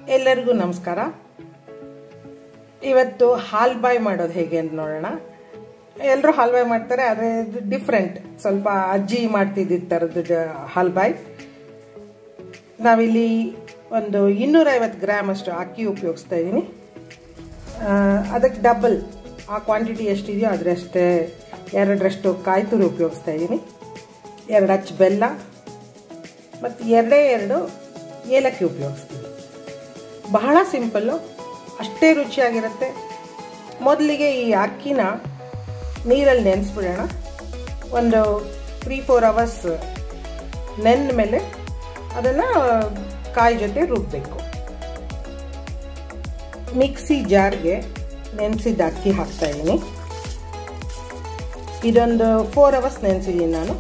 ಎಲ್ಲರಿಗೂ ನಮಸ್ಕಾರ ಇವತ್ತು ಹಾಲ್ ಬಾಯ್ ಮಾಡೋದು ಹೇಗೆ ಅಂತ ನೋಡೋಣ ಎಲ್ಲರೂ ಹಾಲ್ ಬಾಯ್ ಮಾಡ್ತಾರೆ ಆದರೆ ಇದು ಡಿಫ್ರೆಂಟ್ ಸ್ವಲ್ಪ ಅಜ್ಜಿ ಮಾಡ್ತಿದ್ದ ಥರದ್ದು ಹಾಲ್ ಬಾಯ್ ನಾವಿಲ್ಲಿ ಒಂದು ಇನ್ನೂರೈವತ್ತು ಗ್ರಾಮ್ ಅಷ್ಟು ಅಕ್ಕಿ ಉಪಯೋಗಿಸ್ತಾ ಇದ್ದೀನಿ ಅದಕ್ಕೆ ಡಬಲ್ ಆ ಕ್ವಾಂಟಿಟಿ ಎಷ್ಟಿದೆಯೋ ಅದರಷ್ಟೇ ಎರಡರಷ್ಟು ಕಾಯಿ ತುರಿ ಉಪಯೋಗಿಸ್ತಾ ಇದ್ದೀನಿ ಎರಡು ಅಚ್ಚು ಬೆಲ್ಲ ಮತ್ತು ಎರಡೇ ಎರಡು ಏಲಕ್ಕಿ ಉಪಯೋಗಿಸ್ತೀವಿ ಬಹಳ ಸಿಂಪಲ್ಲು ಅಷ್ಟೇ ರುಚಿಯಾಗಿರುತ್ತೆ ಮೊದಲಿಗೆ ಈ ಅಕ್ಕಿನ ನೀರಲ್ಲಿ ನೆನೆಸ್ಬಿಡೋಣ ಒಂದು ತ್ರೀ ಫೋರ್ ಅವರ್ಸ್ ನೆಂದ ಮೇಲೆ ಅದನ್ನು ಕಾಯಿ ಜೊತೆ ರುಬ್ಬಬೇಕು ಮಿಕ್ಸಿ ಜಾರ್ಗೆ ನೆನೆಸಿದ ಅಕ್ಕಿ ಹಾಕ್ತಾ ಇದ್ದೀನಿ ಇದೊಂದು ಫೋರ್ ಅವರ್ಸ್ ನೆನೆಸಿದ್ದೀನಿ ನಾನು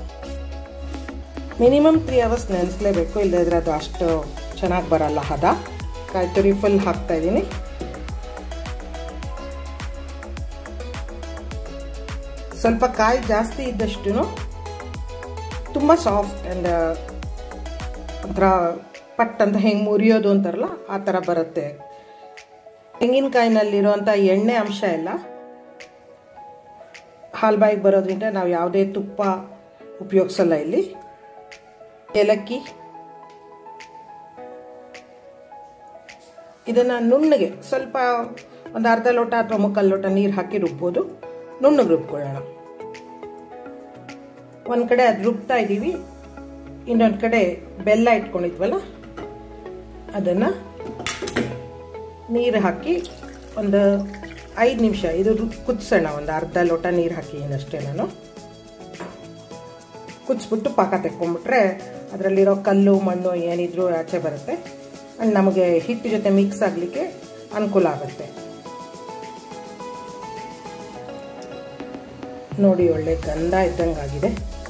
ಮಿನಿಮಮ್ ತ್ರೀ ಅವರ್ಸ್ ನೆನೆಸ್ಲೇಬೇಕು ಇಲ್ಲದ್ರೆ ಅದು ಅಷ್ಟು ಚೆನ್ನಾಗಿ ಬರಲ್ಲ ಹದ ಕಾಯಿ ತುರಿ ಫುಲ್ ಹಾಕ್ತಾ ಇದ್ದೀನಿ ಸ್ವಲ್ಪ ಕಾಯಿ ಜಾಸ್ತಿ ಇದ್ದಷ್ಟು ತುಂಬ ಸಾಫ್ಟ್ ಆ್ಯಂಡ್ ಒಂಥರ ಪಟ್ ಅಂತ ಹೆಂಗೆ ಮುರಿಯೋದು ಅಂತಾರಲ್ಲ ಆ ಥರ ಬರುತ್ತೆ ತೆಂಗಿನಕಾಯಿನಲ್ಲಿರುವಂಥ ಎಣ್ಣೆ ಅಂಶ ಎಲ್ಲ ಹಾಲ್ಬಾಯಿಗೆ ಬರೋದ್ರಿಂದ ನಾವು ಯಾವುದೇ ತುಪ್ಪ ಉಪಯೋಗಿಸಲ್ಲ ಇಲ್ಲಿ ಏಲಕ್ಕಿ ಇದನ್ನು ನುಣ್ಣಗೆ ಸ್ವಲ್ಪ ಒಂದು ಅರ್ಧ ಲೋಟ ಅಥವಾ ಮುಕ್ಕಾಲು ಲೋಟ ನೀರು ಹಾಕಿ ರುಬ್ಬೋದು ನುಣ್ಣಗೆ ರುಬ್ಕೊಳ್ಳೋಣ ಒಂದು ಕಡೆ ಅದು ರುಬ್ತಾ ಇದ್ದೀವಿ ಇನ್ನೊಂದು ಕಡೆ ಬೆಲ್ಲ ಇಟ್ಕೊಂಡಿದ್ವಲ್ಲ ಅದನ್ನು ನೀರು ಹಾಕಿ ಒಂದು ಐದು ನಿಮಿಷ ಇದು ಕುದಿಸೋಣ ಒಂದು ಅರ್ಧ ಲೋಟ ನೀರು ಹಾಕಿದ್ದೀನಿ ಅಷ್ಟೇ ನಾನು ಕುದಿಸ್ಬಿಟ್ಟು ಪಾಕ ತೆಕ್ಕೊಂಬಿಟ್ರೆ ಅದರಲ್ಲಿರೋ ಕಲ್ಲು ಮಣ್ಣು ಏನಿದ್ರು ಆಚೆ ಬರುತ್ತೆ ಆ್ಯಂಡ್ ನಮಗೆ ಹಿಟ್ಟು ಜೊತೆ ಮಿಕ್ಸ್ ಆಗಲಿಕ್ಕೆ ಅನುಕೂಲ ಆಗುತ್ತೆ ನೋಡಿ ಒಳ್ಳೆ ಗಂಧ ಇದ್ದಂಗಾಗಿದೆ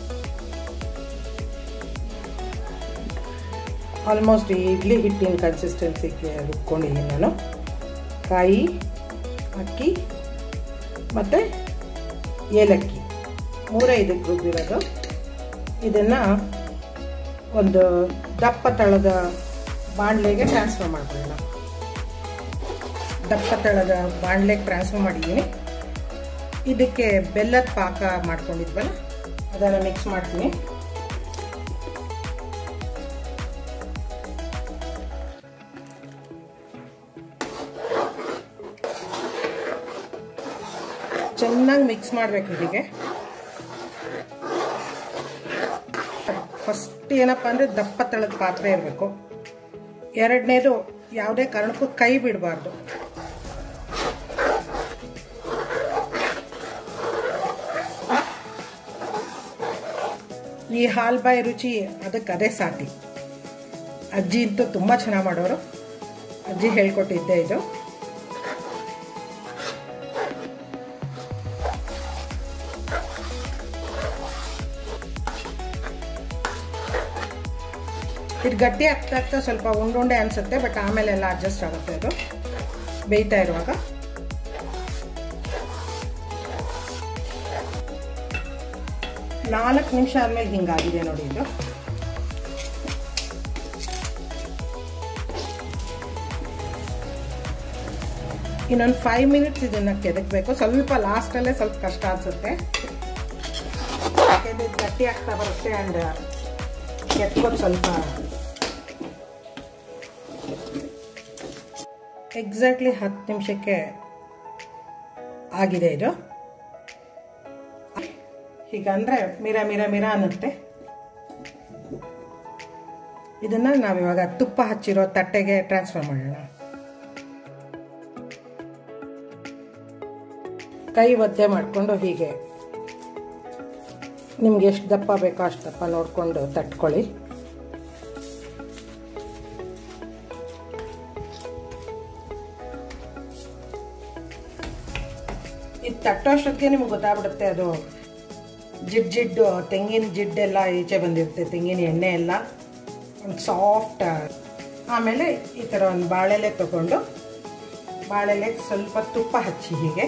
ಆಲ್ಮೋಸ್ಟ್ ಇಡ್ಲಿ ಹಿಟ್ಟಿನ ಕನ್ಸಿಸ್ಟೆನ್ಸಿಗೆ ರುಬ್ಕೊಂಡಿದ್ದೀನಿ ನಾನು ಕಾಯಿ ಅಕ್ಕಿ ಮತ್ತು ಏಲಕ್ಕಿ ಮೂರೇ ಇದಕ್ಕೆ ರುಬ್ಬಿರೋದು ಇದನ್ನು ಒಂದು ದಪ್ಪ ತಳದ ಬಾಣಲೆಗೆ ಟ್ರಾನ್ಸ್ಫರ್ ಮಾಡ್ಕೊಳ್ಳೋಣ ದಪ್ಪ ತಳದ ಬಾಣಲೆಗೆ ಟ್ರಾನ್ಸ್ಫರ್ ಮಾಡಿದ್ದೀನಿ ಇದಕ್ಕೆ ಬೆಲ್ಲದ ಪಾಕ ಮಾಡ್ಕೊಂಡಿದ್ವಲ್ಲ ಅದನ್ನು ಮಿಕ್ಸ್ ಮಾಡ್ತೀನಿ ಚೆನ್ನಾಗಿ ಮಿಕ್ಸ್ ಮಾಡಬೇಕು ಹೀಗೆ ಫಸ್ಟ್ ಏನಪ್ಪ ಅಂದರೆ ದಪ್ಪ ತಳದ ಪಾತ್ರೆ ಇರಬೇಕು ಎರಡನೇದು ಯಾವುದೇ ಕಾರಣಕ್ಕೂ ಕೈ ಬಿಡಬಾರ್ದು ಈ ಹಾಲ್ಬಾಯಿ ರುಚಿ ಅದಕ್ಕೆ ಅದೇ ಸಾಟಿ ಅಜ್ಜಿ ಅಂತೂ ತುಂಬ ಚೆನ್ನಾಗಿ ಮಾಡೋರು ಅಜ್ಜಿ ಹೇಳ್ಕೊಟ್ಟಿದ್ದೆ ಇದು ಇದು ಗಟ್ಟಿ ಆಗ್ತಾ ಆಗ್ತಾ ಸ್ವಲ್ಪ ಉಂಡುಂಡೆ ಅನಿಸುತ್ತೆ ಬಟ್ ಆಮೇಲೆ ಎಲ್ಲ ಅಡ್ಜಸ್ಟ್ ಆಗುತ್ತೆ ಅದು ಬೇಯ್ತಾ ಇರುವಾಗ ನಾಲ್ಕು ನಿಮಿಷ ಆದಮೇಲೆ ಹಿಂಗಾಗಿದೆ ನೋಡಿ ಇದು ಇನ್ನೊಂದು ಫೈವ್ ಮಿನಿಟ್ಸ್ ಇದನ್ನು ಕೆದಕಬೇಕು ಸ್ವಲ್ಪ ಲಾಸ್ಟಲ್ಲೇ ಸ್ವಲ್ಪ ಕಷ್ಟ ಅನಿಸುತ್ತೆ ಯಾಕೆಂದರೆ ಗಟ್ಟಿ ಆಗ್ತಾ ಬರುತ್ತೆ ಆ್ಯಂಡ್ ಕೆತ್ಕೊಂಡು ಸ್ವಲ್ಪ ಎಕ್ಸಾಕ್ಟ್ಲಿ ಹತ್ತು ನಿಮಿಷಕ್ಕೆ ಆಗಿದೆ ಇದು ಹೀಗಂದ್ರೆ ಮಿರ ಮಿರ ಮಿರ ಅನ್ನುತ್ತೆ ಇದನ್ನ ನಾವಿವಾಗ ತುಪ್ಪ ಹಚ್ಚಿರೋ ತಟ್ಟೆಗೆ ಟ್ರಾನ್ಸ್ಫರ್ ಮಾಡೋಣ ಕೈ ಒದ್ದೆ ಮಾಡಿಕೊಂಡು ಹೀಗೆ ನಿಮ್ಗೆ ಎಷ್ಟು ದಪ್ಪ ಬೇಕೋ ಅಷ್ಟು ದಪ್ಪ ನೋಡಿಕೊಂಡು ತಟ್ಕೊಳ್ಳಿ ಇದು ತಟ್ಟೋಷ್ಟೊತ್ತಿಗೆ ನಿಮ್ಗೆ ಗೊತ್ತಾಗ್ಬಿಡುತ್ತೆ ಅದು ಜಿಡ್ ಜಿಡ್ಡು ತೆಂಗಿನ ಜಿಡ್ಡೆಲ್ಲ ಈಚೆ ಬಂದಿರುತ್ತೆ ತೆಂಗಿನ ಎಣ್ಣೆ ಎಲ್ಲ ಒಂದು ಸಾಫ್ಟ್ ಆಮೇಲೆ ಈ ಥರ ಒಂದು ಬಾಳೆಲೆ ತಗೊಂಡು ಬಾಳೆಲೆಗೆ ಸ್ವಲ್ಪ ತುಪ್ಪ ಹಚ್ಚಿ ಹೀಗೆ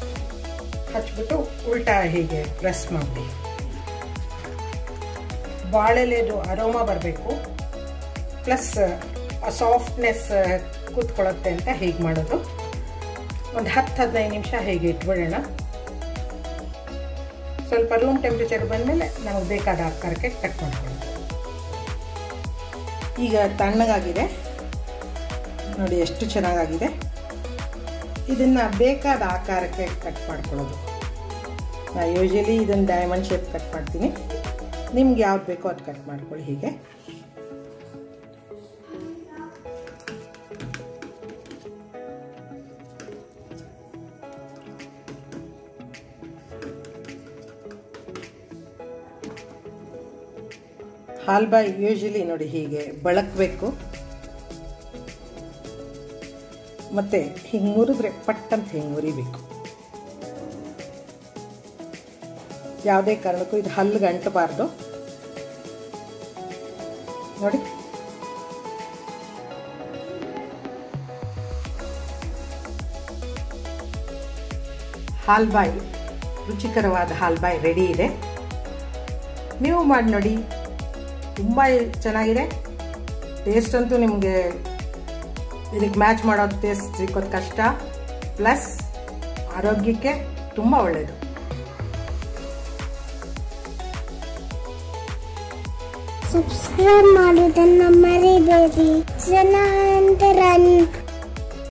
ಹಚ್ಬಿಟ್ಟು ಉಲ್ಟಾ ಹೀಗೆ ಪ್ರೆಸ್ ಮಾಡಿ ಬಾಳೆಲೆದು ಅರೋಮ ಬರಬೇಕು ಪ್ಲಸ್ ಆ ಸಾಫ್ಟ್ನೆಸ್ ಕೂತ್ಕೊಳ್ಳುತ್ತೆ ಅಂತ ಹೀಗೆ ಮಾಡೋದು ಒಂದು ಹತ್ತು ಹದಿನೈದು ನಿಮಿಷ ಹೇಗೆ ಇಟ್ಬಿಡೋಣ ಸ್ವಲ್ಪ ರೂಮ್ ಟೆಂಪ್ರೇಚರ್ ಬಂದಮೇಲೆ ನಮಗೆ ಬೇಕಾದ ಆಕಾರಕ್ಕೆ ಕಟ್ ಮಾಡ್ಕೊಳ್ಳೋದು ಈಗ ತಣ್ಣಗಾಗಿದೆ ನೋಡಿ ಎಷ್ಟು ಚೆನ್ನಾಗಾಗಿದೆ ಇದನ್ನು ಬೇಕಾದ ಆಕಾರಕ್ಕೆ ಕಟ್ ಮಾಡ್ಕೊಳ್ಳೋದು ನಾನು ಯೂಶಲಿ ಇದನ್ನು ಡೈಮಂಡ್ ಶೇಪ್ ಕಟ್ ಮಾಡ್ತೀನಿ ನಿಮ್ಗೆ ಯಾವ್ದು ಬೇಕೋ ಅದು ಕಟ್ ಮಾಡ್ಕೊಳ್ಳಿ ಹೀಗೆ ಹಾಲ್ಬಾಯಿ ಯೂಶಲಿ ನೋಡಿ ಹೀಗೆ ಬಳಕಬೇಕು ಮತ್ತು ಹಿಂಗೆ ಮುರಿದ್ರೆ ಪಟ್ಟಂತ ಹಿಂಗೆ ಮುರಿಬೇಕು ಯಾವುದೇ ಕಾರಣಕ್ಕೂ ಇದು ಹಲ್ಲಿಗೆ ಅಂಟಬಾರ್ದು ನೋಡಿ ಹಾಲ್ಬಾಯಿ ರುಚಿಕರವಾದ ಹಾಲ್ಬಾಯಿ ರೆಡಿ ಇದೆ ನೀವು ಮಾಡಿ ನೋಡಿ ತುಂಬ ಚೆನ್ನಾಗಿದೆ ಟೇಸ್ಟ್ ಅಂತೂ ನಿಮಗೆ ಇದಕ್ಕೆ ಮ್ಯಾಚ್ ಮಾಡೋದು ಟೇಸ್ಟ್ ಸಿಕ್ಕೋದು ಕಷ್ಟ ಪ್ಲಸ್ ಆರೋಗ್ಯಕ್ಕೆ ತುಂಬ ಒಳ್ಳೆಯದು ಸಬ್ಸ್ಕ್ರೈಬ್ ಮಾಡೋದನ್ನ ಮರಿಬೇಡಿ ಜನಾಂತರ